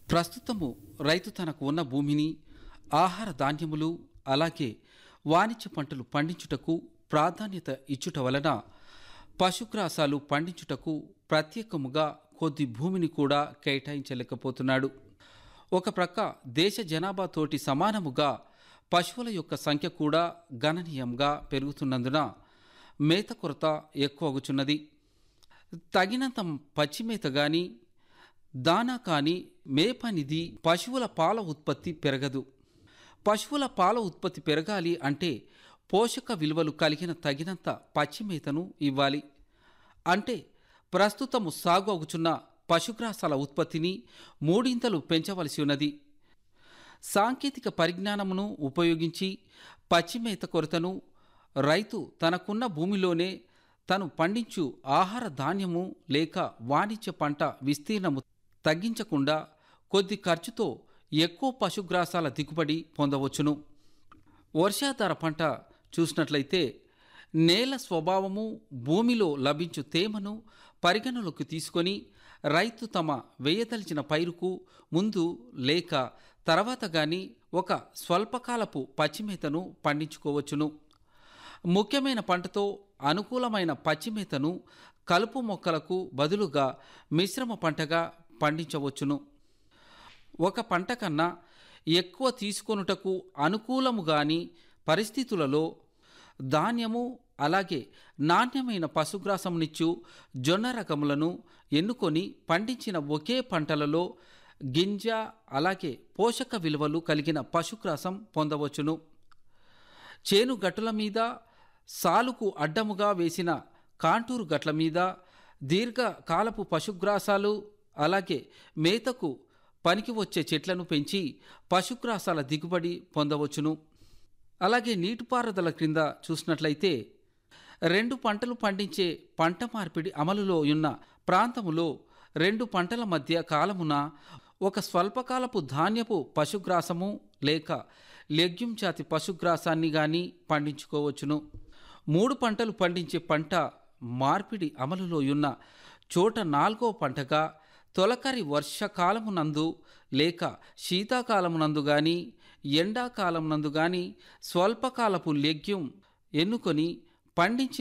ప్రస్తుతము రైతు తనకు ఉన్న భూమిని ఆహార ధాన్యములు అలాగే వాణిజ్య పంటలు పండించుటకు ప్రాధాన్యత ఇచ్చుట వలన పశుగ్రాసాలు పండించుటకు ప్రత్యేకముగా కొద్ది భూమిని కూడా కేటాయించలేకపోతున్నాడు ఒక ప్రక్క దేశ జనాభాతోటి సమానముగా పశువుల యొక్క సంఖ్య కూడా గణనీయంగా పెరుగుతున్నందున మేత కొరత ఎక్కువగుచున్నది తగినంత పచ్చిమేత గాని దానా కానీ మేపనిది పశువుల పాల ఉత్పత్తి పెరగదు పశువుల పాల ఉత్పత్తి పెరగాలి అంటే పోషక విలువలు కలిగిన తగినంత పచ్చిమేతను ఇవ్వాలి అంటే ప్రస్తుతము సాగు అగుచున్న పశుగ్రాసాల ఉత్పత్తిని మూడింతలు పెంచవలసి ఉన్నది సాంకేతిక పరిజ్ఞానమును ఉపయోగించి పచ్చిమేత కొరతను రైతు తనకున్న భూమిలోనే తను పండించు ఆహార ధాన్యము లేక వాణిజ్య పంట విస్తీర్ణము తగ్గించకుండా కొద్ది ఖర్చుతో ఎక్కువ పశుగ్రాసాల దిగుబడి పొందవచ్చును వర్షాధార పంట చూసినట్లయితే నేల స్వభావము భూమిలో లభించు తేమను పరిగణలోకి తీసుకొని రైతు తమ వేయదలిచిన పైరుకు ముందు లేక తర్వాత గాని ఒక స్వల్పకాలపు పచ్చిమేతను పండించుకోవచ్చును ముఖ్యమైన పంటతో అనుకూలమైన పచ్చిమేతను కలుపు మొక్కలకు బదులుగా మిశ్రమ పంటగా పండించవచ్చును ఒక పంట కన్నా ఎక్కువ తీసుకొనుటకు అనుకూలము గాని పరిస్థితులలో ధాన్యము అలాగే నాణ్యమైన పశుగ్రాసంనిచ్చు జొన్న రకములను ఎన్నుకొని పండించిన ఒకే పంటలలో గింజ అలాగే పోషక విలువలు కలిగిన పశుగ్రాసం పొందవచ్చును చేను గట్టుల మీద సాలుకు అడ్డముగా వేసిన కాంటూరు గట్ల మీద దీర్ఘకాలపు పశుగ్రాసాలు అలాగే మేతకు పనికి వచ్చే చెట్లను పెంచి పశుగ్రాసాల దిగుబడి పొందవచ్చును అలాగే నీటిపారుదల క్రింద చూసినట్లయితే రెండు పంటలు పండించే పంట మార్పిడి అమలులో ఉన్న ప్రాంతములో రెండు పంటల మధ్య కాలమున ఒక స్వల్పకాలపు ధాన్యపు పశుగ్రాసము లేక లెగ్యూమ్ జాతి పశుగ్రాసాన్ని గాని పండించుకోవచ్చును మూడు పంటలు పండించే పంట మార్పిడి అమలులో ఉన్న చోట నాలుగో పంటగా తొలకరి వర్షకాలమునందు లేక శీతాకాలమునందు గాని ఎండాకాలమునందు గాని స్వల్పకాలపు లెగ్యూమ్ ఎన్నుకొని పండించిన